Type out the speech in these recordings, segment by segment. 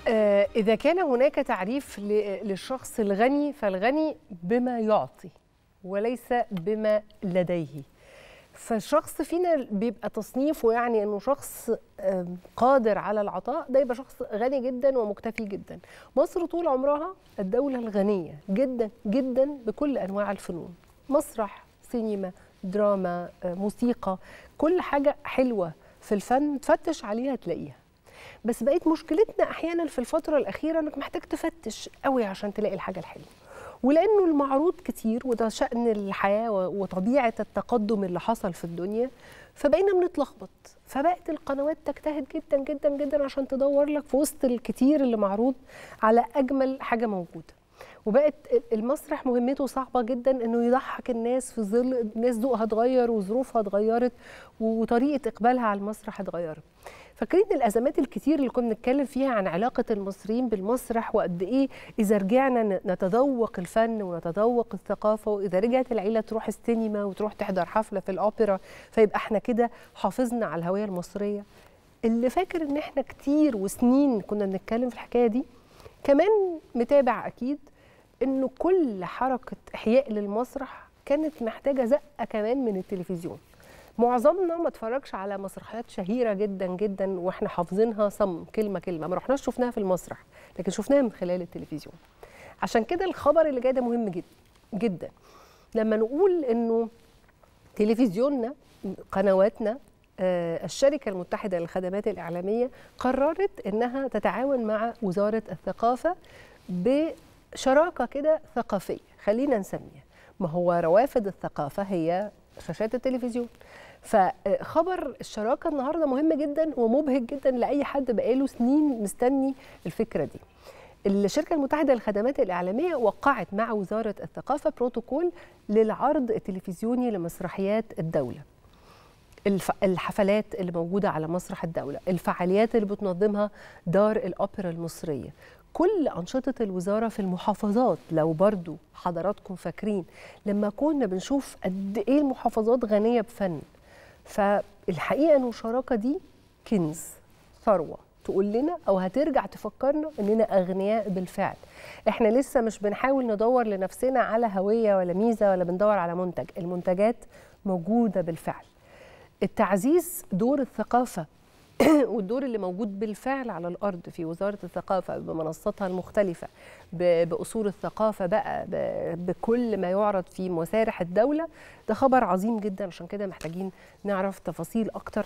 آه، إذا كان هناك تعريف ل- للشخص الغني فالغني بما يعطي وليس بما لديه فالشخص فينا بيبقى تصنيفه يعني انه شخص آم، قادر على العطاء ده يبقى شخص غني جدا ومكتفي جدا مصر طول عمرها الدولة الغنية جدا جدا بكل انواع الفنون مسرح سينما دراما آه، موسيقى كل حاجة حلوة في الفن تفتش عليها تلاقيها بس بقيت مشكلتنا احيانا في الفتره الاخيره انك محتاج تفتش قوي عشان تلاقي الحاجه الحلوه ولانه المعروض كتير وده شان الحياه و- وطبيعه التقدم اللي حصل في الدنيا فبقينا بنتلخبط فبقت القنوات تجتهد جدا جدا جدا عشان تدور لك في وسط الكتير اللي معروض على اجمل حاجه موجوده وبقت المسرح مهمته صعبه جدا انه يضحك الناس في ظل الناس ذوقها اتغير وظروفها اتغيرت وطريقه اقبالها على المسرح اتغيرت فاكرين الازمات الكتير اللي كنا بنتكلم فيها عن علاقه المصريين بالمسرح وقد ايه اذا رجعنا ن- نتذوق الفن ونتذوق الثقافه واذا رجعت العيله تروح السينما وتروح تحضر حفله في الاوبرا فيبقى احنا كده حافظنا على الهويه المصريه اللي فاكر ان احنا كتير وسنين كنا بنتكلم في الحكايه دي كمان متابع اكيد انه كل حركه احياء للمسرح كانت محتاجه زقه كمان من التلفزيون معظمنا ما اتفرجش على مسرحيات شهيره جدا جدا واحنا حافظينها صم كلمه كلمه ما رحناش شفناها في المسرح لكن شفناها من خلال التلفزيون عشان كده الخبر اللي جاي ده مهم جدا جدا لما نقول انه تلفزيوننا قنواتنا آه، الشركة المتحدة للخدمات الإعلامية قررت أنها تتعاون مع وزارة الثقافة بشراكة كده ثقافية خلينا نسميها ما هو روافد الثقافة هي شاشات التلفزيون فخبر الشراكة النهاردة مهم جدا ومبهج جدا لأي حد بقاله سنين مستني الفكرة دي الشركة المتحدة للخدمات الإعلامية وقعت مع وزارة الثقافة بروتوكول للعرض التلفزيوني لمسرحيات الدولة الف... الحفلات اللي موجودة على مسرح الدولة الفعاليات اللي بتنظمها دار الأوبرا المصرية كل أنشطة الوزارة في المحافظات لو برضو حضراتكم فاكرين لما كنا بنشوف قد إيه المحافظات غنية بفن فالحقيقة أن الشراكة دي كنز ثروة تقول لنا أو هترجع تفكرنا أننا أغنياء بالفعل إحنا لسه مش بنحاول ندور لنفسنا على هوية ولا ميزة ولا بندور على منتج المنتجات موجودة بالفعل التعزيز دور الثقافة والدور اللي موجود بالفعل على الأرض في وزارة الثقافة بمنصاتها المختلفة ب- بأصول الثقافة بقى ب- بكل ما يعرض في مسارح الدولة ده خبر عظيم جدا عشان كده محتاجين نعرف تفاصيل أكتر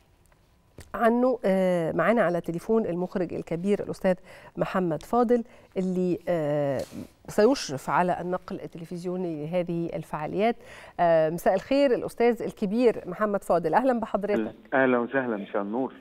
عنه آه، معانا على تليفون المخرج الكبير الأستاذ محمد فاضل اللي آه، سيشرف على النقل التلفزيوني لهذه الفعاليات آه، مساء الخير الأستاذ الكبير محمد فاضل أهلا بحضرتك اهلا وسهلا مساء النور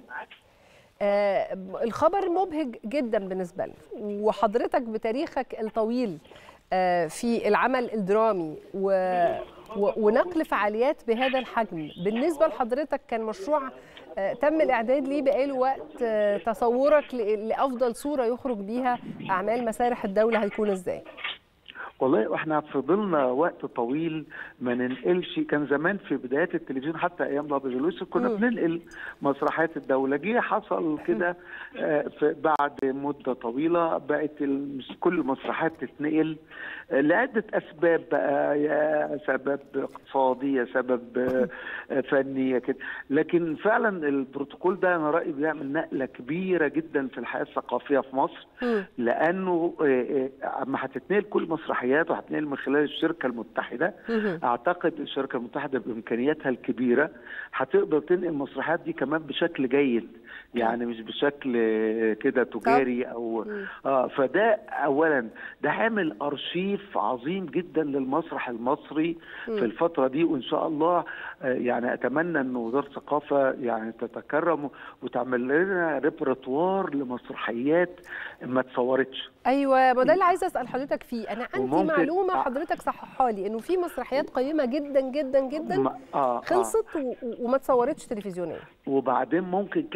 آه، الخبر مبهج جدا بالنسبة لنا وحضرتك بتاريخك الطويل آه، في العمل الدرامي و... و... ونقل فعاليات بهذا الحجم بالنسبة لحضرتك كان مشروع آه، تم الإعداد ليه بقاله وقت آه، تصورك ل... لأفضل صورة يخرج بيها أعمال مسارح الدولة هيكون إزاي؟ والله احنا فضلنا وقت طويل ما ننقلش كان زمان في بدايات التلفزيون حتى ايام بابا يوسف كنا مم. بننقل مسرحيات الدوله جه حصل كده آه، في- بعد مده طويله بقت ال- كل المسرحيات تتنقل آه، لعده اسباب بقى يا سبب اقتصادي يا سبب آه، فني يا كده لكن فعلا البروتوكول ده انا رايي بيعمل نقله كبيره جدا في الحياه الثقافيه في مصر مم. لانه آه، آه، اما هتتنقل كل مسرحيات وهتنقل من خلال الشركه المتحده مهم. اعتقد الشركه المتحده بامكانياتها الكبيره هتقدر تنقل المسرحيات دي كمان بشكل جيد يعني مش بشكل آه، كده تجاري او مم. اه فده اولا ده عامل ارشيف عظيم جدا للمسرح المصري مم. في الفتره دي وان شاء الله آه، يعني اتمنى ان وزاره الثقافه يعني تتكرم وتعمل لنا ريبرتوار لمسرحيات ما اتصورتش ايوه ما ده اللي عايزه اسال حضرتك فيه انا عندي وممكن- معلومه آه. حضرتك صححها لي انه في مسرحيات قيمه جدا جدا جدا ما- آه آه. خلصت و- و- وما اتصورتش تلفزيونيا وبعدين ممكن كمان نعمل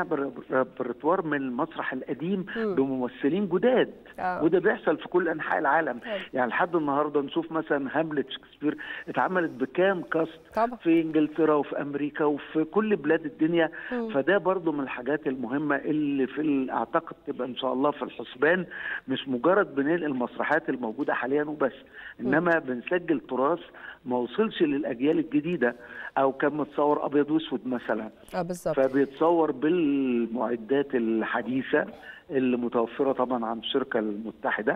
نعمل ريبرتوار من المسرح القديم مم. بممثلين جداد آه. وده بيحصل في كل انحاء العالم حلو. يعني لحد النهارده نشوف مثلا هاملت شكسبير اتعملت بكام كاست طبعا في انجلترا وفي امريكا وفي كل بلاد الدنيا مم. فده برضو من الحاجات المهمه اللي في ال- اعتقد تبقى ان شاء الله في الحسبان مش مجرد بننقل المسرحيات الموجوده حاليا وبس انما بنسجل تراث ما وصلش للاجيال الجديده او كان متصور ابيض واسود مثلا اه بالظبط فبيتصور بالمعدات الحديثه اللي متوفره طبعا عن الشركه المتحده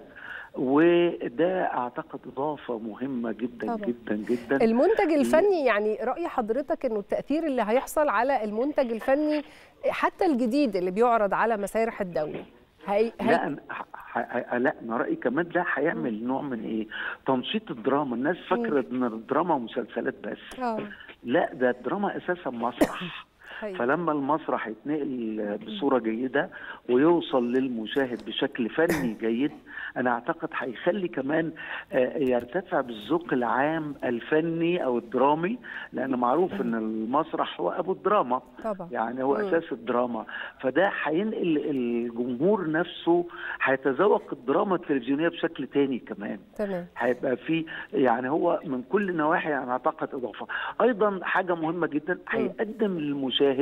وده اعتقد اضافه مهمه جدا طبعا. جدا جدا المنتج الفني يعني رأي حضرتك انه التأثير اللي هيحصل على المنتج الفني حتى الجديد اللي بيعرض على مسارح الدولة هي لا هي أنا ح- ح- لا انا رايي كمان ده هيعمل نوع من ايه تنشيط الدراما الناس فاكره ان الدراما مسلسلات بس اه لا ده الدراما اساسا مسرح حقيقي. فلما المسرح يتنقل بصوره جيده ويوصل للمشاهد بشكل فني جيد انا اعتقد هيخلي كمان آه، يرتفع بالذوق العام الفني او الدرامي لان معروف ان المسرح هو ابو الدراما طبعا يعني هو مم. اساس الدراما فده هينقل الجمهور نفسه هيتذوق الدراما التلفزيونيه بشكل تاني كمان تمام هيبقى في يعني هو من كل النواحي انا اعتقد اضافه ايضا حاجه مهمه جدا هيقدم للمشاهد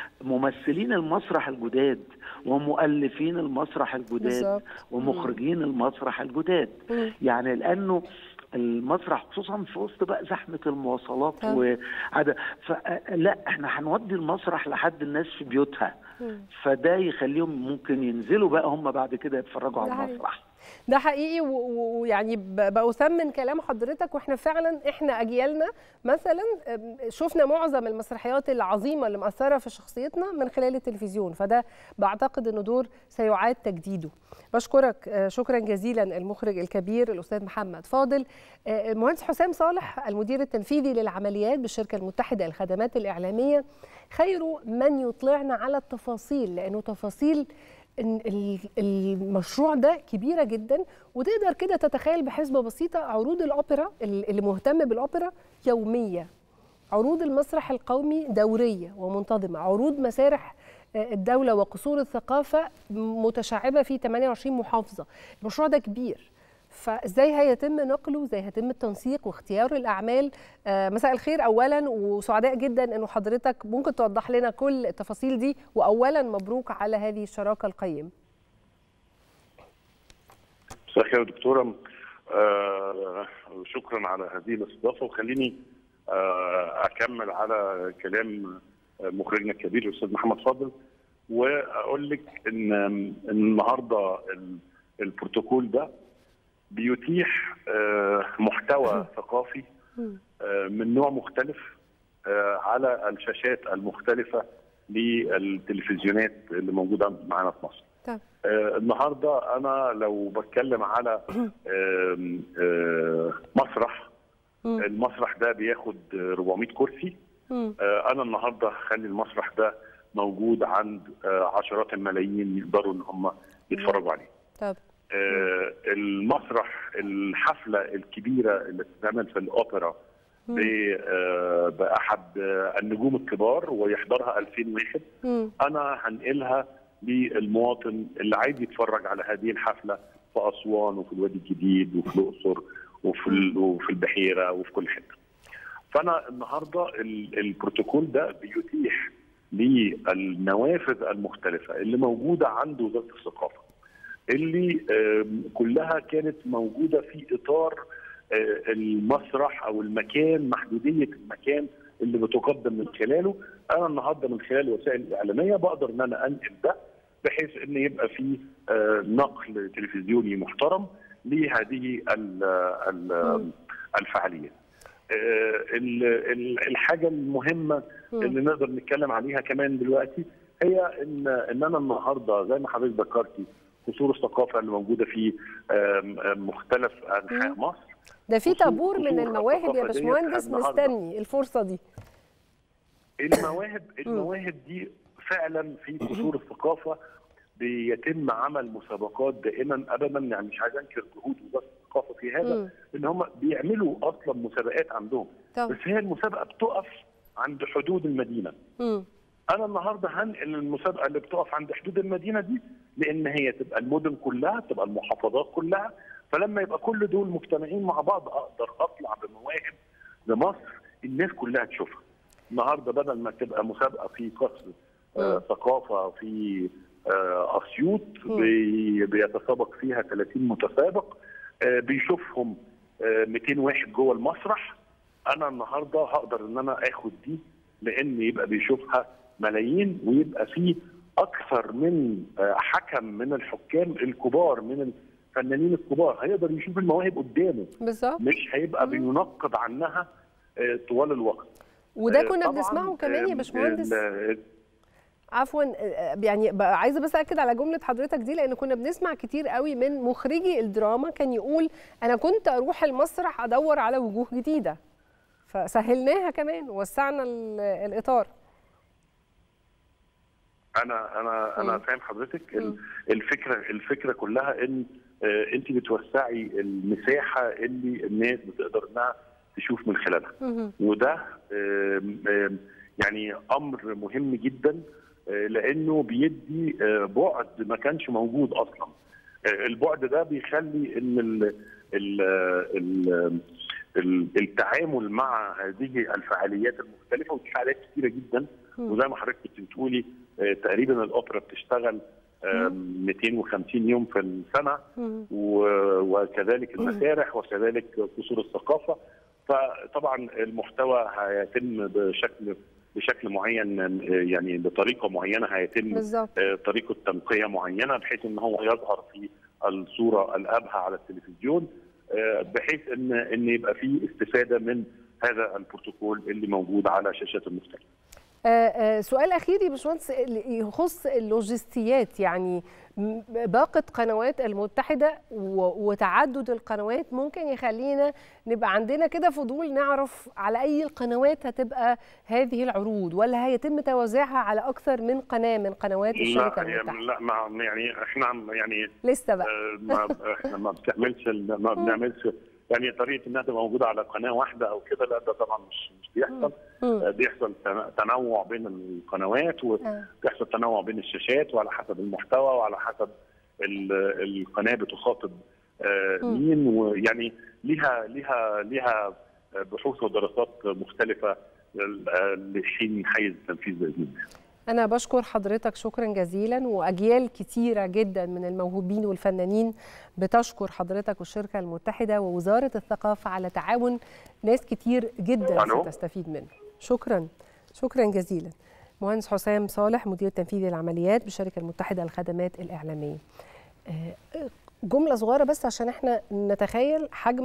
ممثلين المسرح الجداد ومؤلفين المسرح الجداد بالظبط. ومخرجين المسرح الجداد مم. يعني لانه المسرح خصوصا في وسط بقى زحمه المواصلات آه. وعدا فلا احنا هنودي المسرح لحد الناس في بيوتها مم. فده يخليهم ممكن ينزلوا بقى هم بعد كده يتفرجوا ده على حقيقي. المسرح ده حقيقي و- و- ويعني ب- بأثمن كلام حضرتك واحنا فعلا احنا اجيالنا مثلا أم، شفنا معظم المسرحيات العظيمه اللي مأثره في شخصيتنا من خلال التلفزيون فده بعتقد انه دور سيعاد تجديده بشكرك آه، شكرا جزيلا المخرج الكبير الاستاذ محمد فاضل آه، المهندس حسام صالح المدير التنفيذي للعمليات بالشركه المتحده للخدمات الاعلاميه خير من يطلعنا على التفاصيل لانه تفاصيل إن ال- المشروع ده كبيرة جدا وتقدر كده تتخيل بحسبة بسيطة عروض الأوبرا ال- اللي مهتم بالأوبرا يومية عروض عروض القومي دورية ومنتظمة عروض مسارح آه، الدولة وقصور الثقافة متشعبة في 28 محافظة المشروع ده كبير فازاي هيتم نقله ازاي هيتم التنسيق واختيار الاعمال آه، مساء الخير اولا وسعداء جدا انه حضرتك ممكن توضح لنا كل التفاصيل دي واولا مبروك على هذه الشراكه القيمه مساء الخير يا دكتوره آه شكرا على هذه الاستضافه وخليني آه اكمل على كلام مخرجنا الكبير الاستاذ محمد فاضل واقول لك ان إن النهارده ال- البروتوكول ده بيتيح آه محتوى ثقافي آه من نوع مختلف آه على الشاشات المختلفه للتلفزيونات اللي موجوده معانا في مصر. طب آه، النهارده انا لو بتكلم على آم، آه، مسرح مم. المسرح ده بياخد آه، 400 كرسي مم. آه، انا النهارده هخلي المسرح ده موجود عند آه، عشرات الملايين يقدروا ان هم يتفرجوا عليه طب آه، المسرح الحفله الكبيره اللي بتتعمل في الاوبرا ب- آه، باحد آه، النجوم الكبار ويحضرها 2000 واحد مم. انا هنقلها للمواطن اللي عايز يتفرج على هذه الحفله في اسوان وفي الوادي الجديد وفي الاقصر وفي ال- وفي البحيره وفي كل حته. فانا النهارده ال- البروتوكول ده بيتيح للنوافذ المختلفه اللي موجوده عند وزاره الثقافه اللي آم، كلها كانت موجوده في اطار آه، المسرح او المكان محدوديه المكان اللي بتقدم من خلاله انا النهارده من خلال الوسائل الاعلاميه بقدر ان انا انقل ده بحيث ان يبقى في آه، نقل تلفزيوني محترم لهذه ال- ال- الفعاليه. آه، ال- ال- الحاجه المهمه اللي نقدر نتكلم عليها كمان دلوقتي هي ان ان انا النهارده زي ما حضرتك ذكرتي قصور الثقافه اللي موجوده في آم، آم، مختلف انحاء مصر ده في قصور- طابور من قصور المواهب يا الثقافة ديت باشمهندس النهاردة. مستني الفرصه دي المواهب المواهب دي فعلا في قصور الثقافه بيتم عمل مسابقات دائما ابدا يعني مش عايز انكر جهود وزاره الثقافه في هذا مم. ان هم بيعملوا اصلا مسابقات عندهم طب بس هي المسابقه بتقف عند حدود المدينه مم. انا النهارده هنقل المسابقه اللي بتقف عند حدود المدينه دي لان هي تبقى المدن كلها تبقى المحافظات كلها فلما يبقى كل دول مجتمعين مع بعض اقدر اطلع بمواهب لمصر الناس كلها تشوفها. النهارده بدل ما تبقى مسابقه في قصر آه ثقافه في آه اسيوط بي بيتسابق فيها 30 متسابق آه بيشوفهم آه 200 واحد جوه المسرح انا النهارده هقدر ان انا اخد دي لان يبقى بيشوفها ملايين ويبقى في اكثر من حكم من الحكام الكبار من الفنانين الكبار هيقدر يشوف المواهب قدامه بالظبط مش هيبقى بينقب عنها طوال الوقت وده كنا بنسمعه كمان يا باشمهندس عفوا يعني عايزه بس اكد على جمله حضرتك دي لان كنا بنسمع كتير قوي من مخرجي الدراما كان يقول انا كنت اروح المسرح ادور على وجوه جديده فسهلناها كمان ووسعنا الاطار انا انا انا فاهم حضرتك الفكره الفكره كلها ان انت بتوسعي المساحه اللي الناس بتقدر انها تشوف من خلالها وده يعني امر مهم جدا لانه بيدي بعد ما كانش موجود اصلا البعد ده بيخلي ان ال ال ال التعامل مع هذه الفعاليات المختلفه ودي فعاليات كثيره جدا وزي ما حضرتك كنت بتقولي تقريبا الاوبرا بتشتغل 250 يوم في السنه وكذلك المسارح وكذلك قصور الثقافه فطبعا المحتوى هيتم بشكل بشكل معين يعني بطريقه معينه هيتم بالزبط. طريقه تنقيه معينه بحيث ان هو يظهر في الصوره الابهى على التلفزيون بحيث ان ان يبقى في استفاده من هذا البروتوكول اللي موجود على شاشات المختلفه. آه آه سؤال اخير يا باشمهندس يخص اللوجستيات يعني باقه قنوات المتحده وتعدد القنوات ممكن يخلينا نبقى عندنا كده فضول نعرف على اي القنوات هتبقى هذه العروض ولا هيتم توزيعها على اكثر من قناه من قنوات الشركه لا المتحده؟ لا ما يعني احنا يعني لسه بقى آه ما احنا ما بتعملش ما بنعملش يعني طريقه انها تبقى موجوده على قناه واحده او كده لا ده طبعا مش مش بيحصل بيحصل تنوع بين القنوات وبيحصل تنوع بين الشاشات وعلى حسب المحتوى وعلى حسب القناه بتخاطب مين ويعني ليها ليها ليها بحوث ودراسات مختلفه لحين حيز التنفيذ باذن الله. أنا بشكر حضرتك شكرا جزيلا وأجيال كتيرة جدا من الموهوبين والفنانين بتشكر حضرتك والشركة المتحدة ووزارة الثقافة على تعاون ناس كتير جدا ألو. ستستفيد منه شكرا شكرا جزيلا مهندس حسام صالح مدير تنفيذي العمليات بالشركة المتحدة للخدمات الإعلامية جملة صغيرة بس عشان احنا نتخيل حجم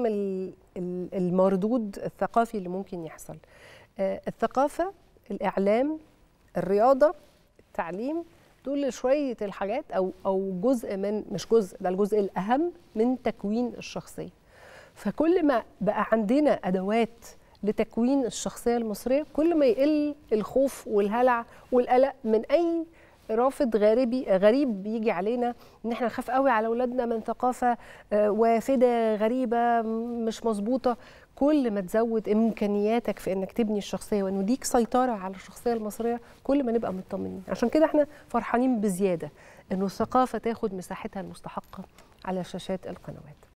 المردود الثقافي اللي ممكن يحصل الثقافة الإعلام الرياضه التعليم دول شويه الحاجات او او جزء من مش جزء ده الجزء الاهم من تكوين الشخصيه فكل ما بقى عندنا ادوات لتكوين الشخصيه المصريه كل ما يقل الخوف والهلع والقلق من اي رافض غريبي غريب بيجي علينا ان احنا نخاف قوي على اولادنا من ثقافه وافده غريبه مش مظبوطه كل ما تزود امكانياتك في انك تبني الشخصيه وانه ليك سيطره على الشخصيه المصريه كل ما نبقى مطمنين عشان كده احنا فرحانين بزياده انه الثقافه تاخد مساحتها المستحقه على شاشات القنوات